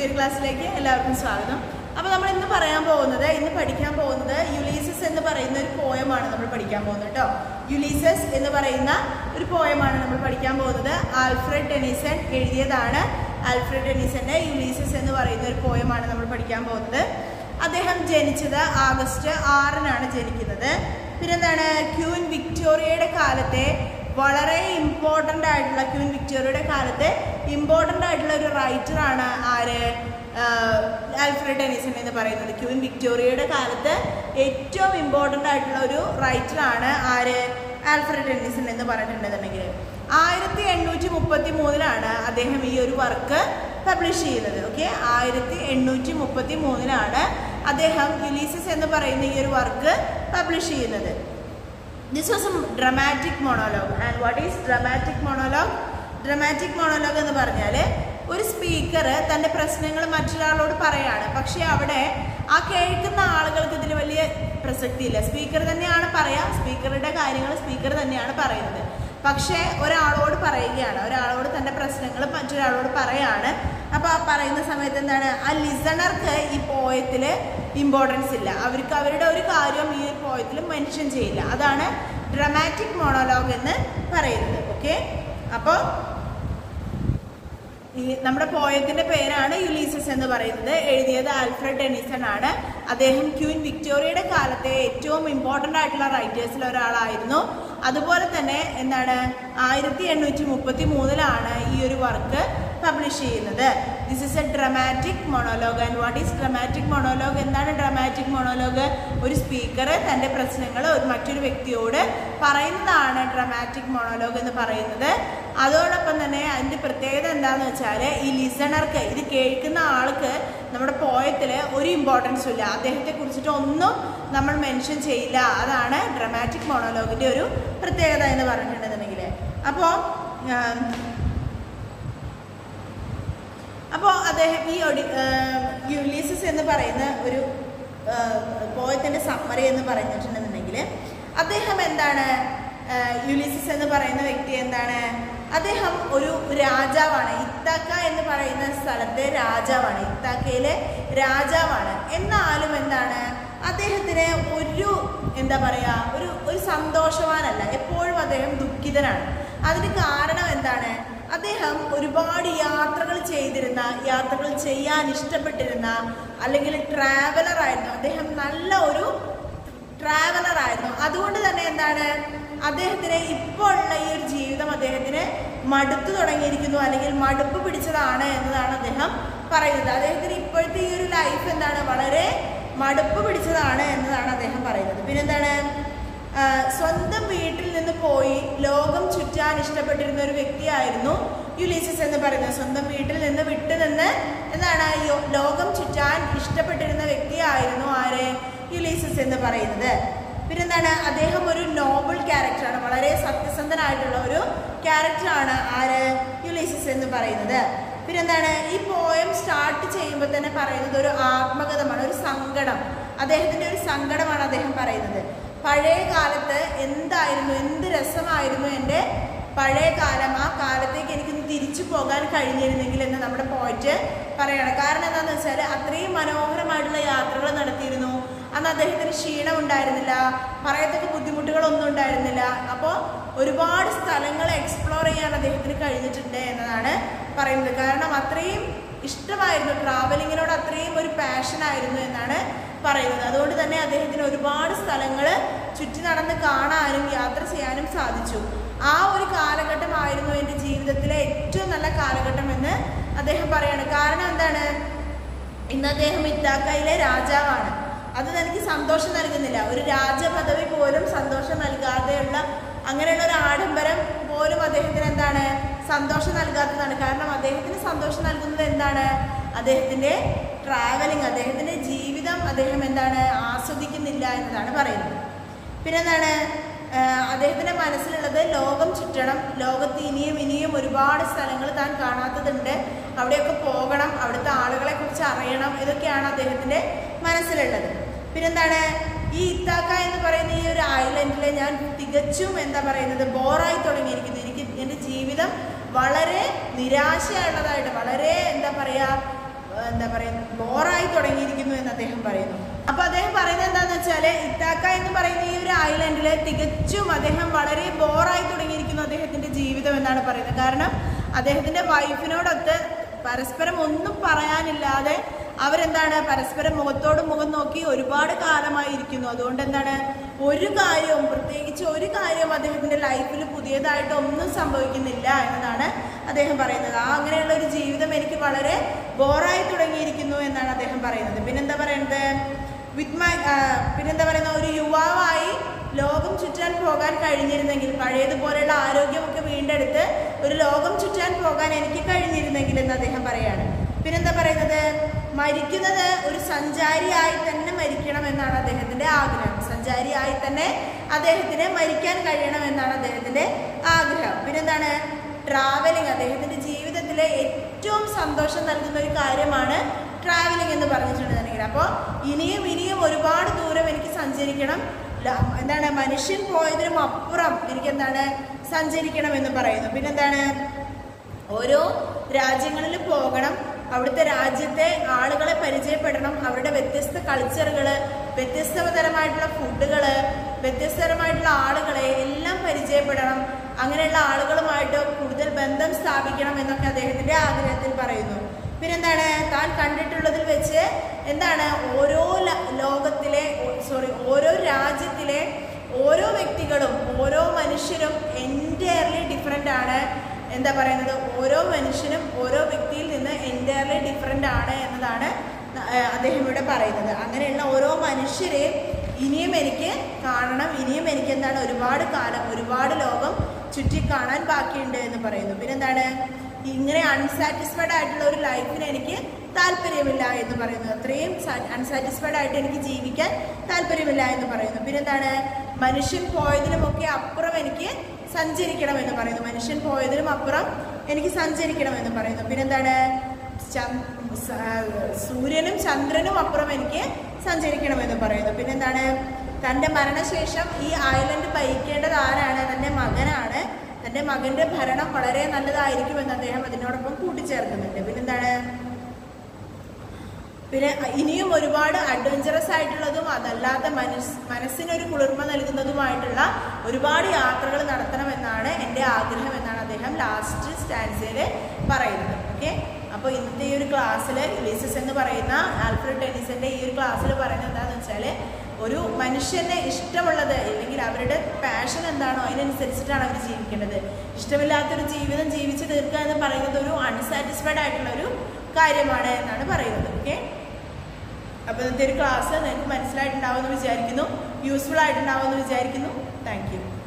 പുതിയൊരു ക്ലാസ്സിലേക്ക് എല്ലാവർക്കും സ്വാഗതം അപ്പോൾ നമ്മൾ ഇന്ന് പറയാൻ പോകുന്നത് ഇന്ന് പഠിക്കാൻ പോകുന്നത് യുലീസസ് എന്ന് പറയുന്ന ഒരു പോയമാണ് നമ്മൾ പഠിക്കാൻ പോകുന്നത് കേട്ടോ യുലീസസ് എന്ന് പറയുന്ന ഒരു പോയമാണ് നമ്മൾ പഠിക്കാൻ പോകുന്നത് ആൽഫ്രഡ് ടെനീസൺ എഴുതിയതാണ് ആൽഫ്രഡ് ടെനീസന്റെ യുലീസസ് എന്ന് പറയുന്ന ഒരു പോയമാണ് നമ്മൾ പഠിക്കാൻ പോകുന്നത് അദ്ദേഹം ജനിച്ചത് ആഗസ്റ്റ് ആറിനാണ് ജനിക്കുന്നത് പിന്നെന്താണ് ക്യൂൻ വിക്ടോറിയയുടെ കാലത്തെ വളരെ ഇമ്പോർട്ടൻ്റ് ആയിട്ടുള്ള ക്യൂൻ വിക്ടോറിയയുടെ കാലത്തെ ഇമ്പോർട്ടൻ്റ് ആയിട്ടുള്ള ഒരു റൈറ്ററാണ് ആര് ആഹ് ആൽഫ്രഡ് ടെനിസൺ എന്ന് പറയുന്നത് ക്യൂൻ വിക്ടോറിയയുടെ കാലത്ത് ഏറ്റവും ഇമ്പോർട്ടൻ്റ് ആയിട്ടുള്ള ഒരു റൈറ്ററാണ് ആര് ആൽഫ്രഡ് ടെനിസൺ എന്ന് പറഞ്ഞിട്ടുണ്ടെന്നുണ്ടെങ്കിൽ ആയിരത്തി എണ്ണൂറ്റി മുപ്പത്തി മൂന്നിലാണ് അദ്ദേഹം ഈ ഒരു വർക്ക് പബ്ലിഷ് ചെയ്യുന്നത് ഓക്കെ ആയിരത്തി എണ്ണൂറ്റി മുപ്പത്തി മൂന്നിലാണ് അദ്ദേഹം യുലീസസ് എന്ന് പറയുന്ന ഈ ഒരു വർക്ക് പബ്ലിഷ് ചെയ്യുന്നത് this was a dramatic monologue and what is dramatic monologue dramatic monologue എന്ന് പറഞ്ഞാൽ ഒരു സ്പീക്കർ തൻ്റെ പ്രശ്നങ്ങൾ മറ്റൊരാളോട് പറയാണ് പക്ഷേ അവിടെ ആ കേൾക്കുന്ന ആളുകൾക്ക് ഇതിൽ വലിയ പ്രസക്തിയില്ല സ്പീക്കർ തന്നെയാണ് പറയാ സ്പീക്കറുടെ കാര്യങ്ങൾ സ്പീക്കർ തന്നെയാണ് പറയുന്നത് പക്ഷേ ഒരാളോട് പറയുകയാണ് ഒരാളോട് തൻ്റെ പ്രശ്നങ്ങൾ മറ്റൊരാളോട് പറയാണ് അപ്പോൾ ആ പറയുന്ന സമയത്ത് എന്താണ് ആ ലിസണർക്ക് ഈ പോയത്തിൽ ഇമ്പോർട്ടൻസ് ഇല്ല അവർക്ക് അവരുടെ ഒരു കാര്യം ഈ പോയത്തിൽ മെൻഷൻ ചെയ്യില്ല അതാണ് ഡ്രമാറ്റിക് മോണോലോഗ് എന്ന് പറയുന്നത് ഓക്കെ അപ്പോൾ ഈ നമ്മുടെ പോയത്തിന്റെ പേരാണ് യുലീസസ് എന്ന് പറയുന്നത് എഴുതിയത് ആൽഫ്രഡ് ടെനിസൺ ആണ് അദ്ദേഹം ക്യൂൻ വിക്ടോറിയയുടെ കാലത്തെ ഏറ്റവും ഇമ്പോർട്ടൻ്റ് ആയിട്ടുള്ള റൈറ്റേഴ്സിൽ ഒരാളായിരുന്നു അതുപോലെ തന്നെ എന്താണ് ആയിരത്തി എണ്ണൂറ്റി മുപ്പത്തി മൂന്നിലാണ് ഈ ഒരു വർക്ക് പബ്ലിഷ് ചെയ്യുന്നത് this is a dramatic monologue and what is dramatic monologue എന്താണ് ഡ്രമാറ്റിക് മൊണോലോഗ് ഒരു സ്പീക്കർ തൻ്റെ പ്രശ്നങ്ങൾ ഒരു മറ്റൊരു വ്യക്തിയോട് പറയുന്നതാണ് ഡ്രമാറ്റിക് മൊണോലോഗ് എന്ന് പറയുന്നത് അതോടൊപ്പം തന്നെ അതിൻ്റെ പ്രത്യേകത എന്താണെന്ന് വെച്ചാൽ ഈ ലിസണർക്ക് ഇത് കേൾക്കുന്ന ആൾക്ക് നമ്മുടെ പോയത്തിൽ ഒരു ഇമ്പോർട്ടൻസും ഇല്ല അദ്ദേഹത്തെ കുറിച്ചിട്ട് ഒന്നും നമ്മൾ മെൻഷൻ ചെയ്യില്ല അതാണ് ഡ്രമാറ്റിക് മോണോലോഗിൻ്റെ ഒരു പ്രത്യേകത എന്ന് പറഞ്ഞിട്ടുണ്ടെന്നുണ്ടെങ്കിൽ അപ്പോൾ അപ്പോൾ അദ്ദേഹം ഈ ഒഡി യുലീസസ് എന്ന് പറയുന്ന ഒരു പോയത്തിൻ്റെ സമ്മറി എന്ന് പറഞ്ഞിട്ടുണ്ടെന്നുണ്ടെങ്കിൽ അദ്ദേഹം എന്താണ് യുലീസസ് എന്ന് പറയുന്ന വ്യക്തി എന്താണ് അദ്ദേഹം ഒരു രാജാവാണ് ഇത്താക്ക എന്ന് പറയുന്ന സ്ഥലത്തെ രാജാവാണ് ഇത്താക്കയിലെ രാജാവാണ് എന്നാലും എന്താണ് അദ്ദേഹത്തിന് ഒരു എന്താ പറയുക ഒരു ഒരു സന്തോഷവാനല്ല എപ്പോഴും അദ്ദേഹം ദുഃഖിതനാണ് അതിന് കാരണം എന്താണ് അദ്ദേഹം ഒരുപാട് യാത്രകൾ ചെയ്തിരുന്ന യാത്രകൾ ചെയ്യാൻ ഇഷ്ടപ്പെട്ടിരുന്ന അല്ലെങ്കിൽ ട്രാവലർ ആയിരുന്നു അദ്ദേഹം നല്ല ഒരു ട്രാവലർ ആയിരുന്നു അതുകൊണ്ട് തന്നെ എന്താണ് അദ്ദേഹത്തിന് ഇപ്പോൾ ഉള്ള ഈ ഒരു ജീവിതം അദ്ദേഹത്തിന് മടുത്തു തുടങ്ങിയിരിക്കുന്നു അല്ലെങ്കിൽ മടുപ്പ് പിടിച്ചതാണ് എന്നതാണ് അദ്ദേഹം പറയുന്നത് അദ്ദേഹത്തിന് ഇപ്പോഴത്തെ ഈ ഒരു ലൈഫ് എന്താണ് വളരെ മടുപ്പ് പിടിച്ചതാണ് എന്നതാണ് അദ്ദേഹം പറയുന്നത് പിന്നെന്താണ് സ്വന്തം വീട്ടിൽ നിന്ന് പോയി ലോകം ചുറ്റാൻ ഇഷ്ടപ്പെട്ടിരുന്ന ഒരു വ്യക്തിയായിരുന്നു യുലീസസ് എന്ന് പറയുന്നത് സ്വന്തം വീട്ടിൽ നിന്ന് വിട്ടു നിന്ന് എന്താണ് ലോകം ചുറ്റാൻ ഇഷ്ടപ്പെട്ടിരുന്ന വ്യക്തിയായിരുന്നു ആര് യുലീസസ് എന്ന് പറയുന്നത് പിന്നെന്താണ് അദ്ദേഹം ഒരു നോബിൾ ക്യാരക്ടറാണ് വളരെ സത്യസന്ധനായിട്ടുള്ള ഒരു ക്യാരക്ടറാണ് ആര് യുലീസസ് എന്ന് പറയുന്നത് പിന്നെന്താണ് ഈ പോയം സ്റ്റാർട്ട് ചെയ്യുമ്പോൾ തന്നെ പറയുന്നത് ഒരു ആത്മകഥമാണ് ഒരു സങ്കടം അദ്ദേഹത്തിൻ്റെ ഒരു സങ്കടമാണ് അദ്ദേഹം പറയുന്നത് പഴയ കാലത്ത് എന്തായിരുന്നു എന്ത് രസമായിരുന്നു എൻ്റെ പഴയ കാലം ആ കാലത്തേക്ക് എനിക്കൊന്ന് തിരിച്ചു പോകാൻ കഴിഞ്ഞിരുന്നെങ്കിൽ എന്ന് നമ്മുടെ പോയിന്റ് പറയാണ് കാരണം എന്താണെന്ന് വെച്ചാൽ അത്രയും മനോഹരമായിട്ടുള്ള യാത്രകൾ നടത്തിയിരുന്നു അന്ന് അദ്ദേഹത്തിന് ക്ഷീണം ഉണ്ടായിരുന്നില്ല പറയത്തക്ക ബുദ്ധിമുട്ടുകളൊന്നും ഉണ്ടായിരുന്നില്ല അപ്പോൾ ഒരുപാട് സ്ഥലങ്ങൾ എക്സ്പ്ലോർ ചെയ്യാൻ അദ്ദേഹത്തിന് കഴിഞ്ഞിട്ടുണ്ട് എന്നതാണ് പറയുന്നത് കാരണം അത്രയും ഇഷ്ടമായിരുന്നു ട്രാവലിങ്ങിനോട് അത്രയും ഒരു പാഷനായിരുന്നു എന്നാണ് പറയുന്നത് അതുകൊണ്ട് തന്നെ അദ്ദേഹത്തിന് ഒരുപാട് സ്ഥലങ്ങൾ ചുറ്റി നടന്ന് കാണാനും യാത്ര ചെയ്യാനും സാധിച്ചു ആ ഒരു കാലഘട്ടമായിരുന്നു എൻ്റെ ജീവിതത്തിലെ ഏറ്റവും നല്ല കാലഘട്ടം എന്ന് അദ്ദേഹം പറയാണ് കാരണം എന്താണ് ഇന്ന് അദ്ദേഹം ഇത്താക്കയിലെ രാജാവാണ് അത് തനിക്ക് സന്തോഷം നൽകുന്നില്ല ഒരു രാജപദവി പോലും സന്തോഷം നൽകാതെയുള്ള അങ്ങനെയുള്ള ഒരു ആഡംബരം പോലും അദ്ദേഹത്തിന് എന്താണ് സന്തോഷം നൽകാത്തതാണ് കാരണം അദ്ദേഹത്തിന് സന്തോഷം നൽകുന്നത് എന്താണ് അദ്ദേഹത്തിൻ്റെ ട്രാവലിംഗ് അദ്ദേഹത്തിൻ്റെ ജീവിതം അദ്ദേഹം എന്താണ് ആസ്വദിക്കുന്നില്ല എന്നതാണ് പറയുന്നത് പിന്നെ എന്താണ് അദ്ദേഹത്തിൻ്റെ മനസ്സിലുള്ളത് ലോകം ചുറ്റണം ലോകത്ത് ഇനിയും ഇനിയും ഒരുപാട് സ്ഥലങ്ങൾ താൻ കാണാത്തതുണ്ട് അവിടെയൊക്കെ പോകണം അവിടുത്തെ ആളുകളെ കുറിച്ച് അറിയണം ഇതൊക്കെയാണ് അദ്ദേഹത്തിൻ്റെ മനസ്സിലുള്ളത് പിന്നെന്താണ് ഈ ഇത്താക്ക എന്ന് പറയുന്ന ഈ ഒരു ഐലൻഡിൽ ഞാൻ തികച്ചും എന്താ പറയുന്നത് ബോറായി തുടങ്ങിയിരിക്കുന്നു എനിക്ക് എൻ്റെ ജീവിതം വളരെ നിരാശയുള്ളതായിട്ട് വളരെ എന്താ പറയുക എന്താ പറയുക ബോറായി തുടങ്ങിയിരിക്കുന്നു എന്ന് അദ്ദേഹം പറയുന്നു അപ്പൊ അദ്ദേഹം പറയുന്നത് എന്താന്ന് വെച്ചാല് ഇത്താക്ക എന്ന് പറയുന്ന ഈ ഒരു ഐലൻഡിൽ തികച്ചും അദ്ദേഹം വളരെ ബോറായി തുടങ്ങിയിരിക്കുന്നു അദ്ദേഹത്തിന്റെ ജീവിതം എന്നാണ് പറയുന്നത് കാരണം അദ്ദേഹത്തിന്റെ വൈഫിനോടൊത്ത് പരസ്പരം ഒന്നും പറയാനില്ലാതെ അവരെന്താണ് പരസ്പരം മുഖത്തോട് മുഖം നോക്കി ഒരുപാട് കാലമായി ഇരിക്കുന്നു അതുകൊണ്ട് എന്താണ് ഒരു കാര്യവും പ്രത്യേകിച്ച് ഒരു കാര്യവും അദ്ദേഹത്തിന്റെ ലൈഫിൽ പുതിയതായിട്ട് ഒന്നും സംഭവിക്കുന്നില്ല എന്നതാണ് അദ്ദേഹം പറയുന്നത് ആ അങ്ങനെയുള്ള ഒരു ജീവിതം എനിക്ക് വളരെ ബോറായി തുടങ്ങിയിരിക്കുന്നു എന്നാണ് അദ്ദേഹം പറയുന്നത് പിന്നെന്താ പറയുന്നത് വിത്ത് മൈ പിന്നെന്താ പറയുന്ന ഒരു യുവാവായി ലോകം ചുറ്റാൻ പോകാൻ കഴിഞ്ഞിരുന്നെങ്കിൽ പഴയതുപോലെയുള്ള ആരോഗ്യമൊക്കെ വീണ്ടെടുത്ത് ഒരു ലോകം ചുറ്റാൻ പോകാൻ എനിക്ക് കഴിഞ്ഞിരുന്നെങ്കിൽ എന്ന് അദ്ദേഹം പറയാണ് പിന്നെന്താ പറയുന്നത് മരിക്കുന്നത് ഒരു സഞ്ചാരിയായി തന്നെ മരിക്കണം എന്നാണ് അദ്ദേഹത്തിന്റെ ആഗ്രഹം സഞ്ചാരിയായി തന്നെ അദ്ദേഹത്തിന് മരിക്കാൻ കഴിയണം എന്നാണ് അദ്ദേഹത്തിന്റെ ആഗ്രഹം പിന്നെന്താണ് ട്രാവലിംഗ് അദ്ദേഹത്തിന്റെ ജീവിതത്തിലെ ഏറ്റവും സന്തോഷം നൽകുന്ന ഒരു കാര്യമാണ് ട്രാവലിംഗ് എന്ന് പറഞ്ഞിട്ടുണ്ടെന്നുണ്ടെങ്കിൽ അപ്പോൾ ഇനിയും ഇനിയും ഒരുപാട് ദൂരം എനിക്ക് സഞ്ചരിക്കണം ല- എന്താണ് മനുഷ്യൻ പോയതിനും അപ്പുറം എനിക്ക് എന്താണ് സഞ്ചരിക്കണം എന്ന് പറയുന്നു പിന്നെന്താണ് ഓരോ രാജ്യങ്ങളിൽ പോകണം അവിടുത്തെ രാജ്യത്തെ ആളുകളെ പരിചയപ്പെടണം അവരുടെ വ്യത്യസ്ത കൾച്ചറുകൾ വ്യത്യസ്തതരമായിട്ടുള്ള ഫുഡുകൾ വ്യത്യസ്തതരമായിട്ടുള്ള ആളുകളെ എല്ലാം പരിചയപ്പെടണം അങ്ങനെയുള്ള ആളുകളുമായിട്ട് കൂടുതൽ ബന്ധം സ്ഥാപിക്കണം എന്നൊക്കെ അദ്ദേഹത്തിന്റെ ആഗ്രഹത്തിൽ പറയുന്നു പിന്നെന്താണ് താൻ കണ്ടിട്ടുള്ളതിൽ വെച്ച് എന്താണ് ഓരോ ല- ലോകത്തിലെ സോറി ഓരോ രാജ്യത്തിലെ ഓരോ വ്യക്തികളും ഓരോ മനുഷ്യരും എൻറ്റയർലി ഡിഫറെൻ്റ് ആണ് എന്താ പറയുന്നത് ഓരോ മനുഷ്യനും ഓരോ വ്യക്തിയിൽ നിന്ന് എൻറ്റയർലി ഡിഫറെൻ്റ് ആണ് എന്നതാണ് ആ, അദ്ദേഹം ഇവിടെ പറയുന്നത് അങ്ങനെയുള്ള ഓരോ മനുഷ്യരെയും ഇനിയും എനിക്ക് കാണണം ഇനിയും എനിക്ക് എന്താണ് ഒരുപാട് കാലം ഒരുപാട് ലോകം ചുറ്റി കാണാൻ ബാക്കിയുണ്ട് എന്ന് പറയുന്നു പിന്നെന്താണ് ഇങ്ങനെ അൺസാറ്റിസ്ഫൈഡ് ആയിട്ടുള്ള ഒരു ലൈഫിന് എനിക്ക് താല്പര്യമില്ല എന്ന് പറയുന്നു അത്രയും അൺസാറ്റിസ്ഫൈഡ് ആയിട്ട് എനിക്ക് ജീവിക്കാൻ താല്പര്യമില്ല എന്ന് പറയുന്നു പിന്നെന്താണ് മനുഷ്യൻ പോയതിനുമൊക്കെ അപ്പുറം എനിക്ക് സഞ്ചരിക്കണം എന്ന് പറയുന്നു മനുഷ്യൻ പോയതിനും അപ്പുറം എനിക്ക് സഞ്ചരിക്കണം എന്ന് പറയുന്നു പിന്നെന്താണ് ചന്ദ്- സ- സൂര്യനും ചന്ദ്രനും അപ്പുറം എനിക്ക് സഞ്ചരിക്കണമെന്ന് പറയുന്നു പിന്നെന്താണ് തൻ്റെ മരണശേഷം ഈ ഐലൻഡ് ഭരിക്കേണ്ടത് ആരാണ് തൻ്റെ മകനാണ് തൻ്റെ മകൻ്റെ ഭരണം വളരെ നല്ലതായിരിക്കുമെന്ന് അദ്ദേഹം അതിനോടൊപ്പം കൂട്ടിച്ചേർക്കുന്നുണ്ട് പിന്നെന്താണ് പിന്നെ ഇനിയും ഒരുപാട് അഡ്വഞ്ചറസ് ആയിട്ടുള്ളതും അതല്ലാത്ത മനസ് മനസ്സിനൊരു കുളിർമ നൽകുന്നതുമായിട്ടുള്ള ഒരുപാട് യാത്രകൾ നടത്തണമെന്നാണ് എൻ്റെ ആഗ്രഹം എന്നാണ് അദ്ദേഹം ലാസ്റ്റ് സ്റ്റാൻസയിൽ പറയുന്നത് ഓക്കെ അപ്പോൾ ഇന്നത്തെ ഈ ഒരു ക്ലാസ്സിൽ യുലീസസ് എന്ന് പറയുന്ന ആൽഫ്രഡ് ടെനിസിൻ്റെ ഈ ഒരു ക്ലാസ്സിൽ പറയുന്നത് എന്താണെന്ന് വെച്ചാൽ ഒരു മനുഷ്യനെ ഇഷ്ടമുള്ളത് അല്ലെങ്കിൽ അവരുടെ പാഷൻ എന്താണോ അതിനനുസരിച്ചിട്ടാണ് അവർ ജീവിക്കേണ്ടത് ഇഷ്ടമില്ലാത്തൊരു ജീവിതം ജീവിച്ച് തീർക്കുക എന്ന് പറയുന്നത് ഒരു അൺസാറ്റിസ്ഫൈഡ് ആയിട്ടുള്ള ഒരു കാര്യമാണ് എന്നാണ് പറയുന്നത് ഓക്കെ അപ്പോൾ ഇന്നത്തെ ഒരു ക്ലാസ് നിങ്ങൾക്ക് മനസ്സിലായിട്ടുണ്ടാവുമെന്ന് വിചാരിക്കുന്നു യൂസ്ഫുൾ ആയിട്ടുണ്ടാവുമെന്ന് വിചാരിക്കുന്നു താങ്ക് യു